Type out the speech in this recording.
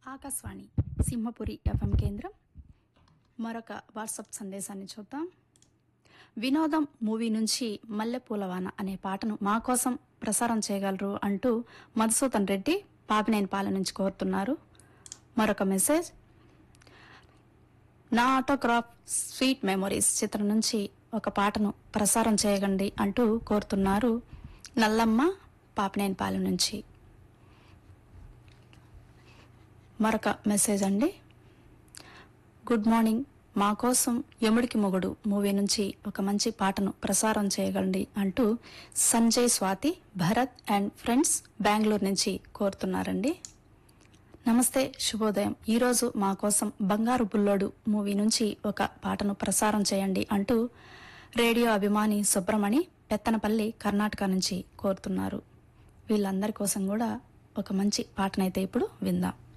Akashvani Simhapuri FM కేంద్రం మరొక WhatsApp సందేశాన్ని చూద్దాం వినోదం మూవీ నుంచి మల్లెపూలవాన అనే పాటను మా కోసం ప్రసారం చేయగలరు అంటూ మధుసూదన్ రెడ్డి పాపినేనిపాల నుంచి కోరుతున్నారు మరొక మెసేజ్ నా ఆటోగ్రాఫ్ స్వీట్ మెమొరీస్ చిత్రం నుంచి ఒక పాటను ప్రసారం చేయగండి అంటూ కోరుతున్నారు నల్లమ్మ పాపినేనిపాలెం నుంచి మరొక మెసేజ్ అండి గుడ్ మార్నింగ్ మా కోసం యముడికి మొగుడు మూవీ నుంచి ఒక మంచి పాటను ప్రసారం చేయగలండి అంటూ సంజయ్ స్వాతి భరత్ అండ్ ఫ్రెండ్స్ బెంగళూరు నుంచి కోరుతున్నారండి నమస్తే శుభోదయం ఈరోజు మా కోసం బంగారు బుల్లోడు మూవీ నుంచి ఒక పాటను ప్రసారం చేయండి అంటూ రేడియో అభిమాని సుబ్రమణి పెత్తనపల్లి కర్ణాటక నుంచి కోరుతున్నారు వీళ్ళందరి కోసం కూడా ఒక మంచి పాటనైతే ఇప్పుడు విందాం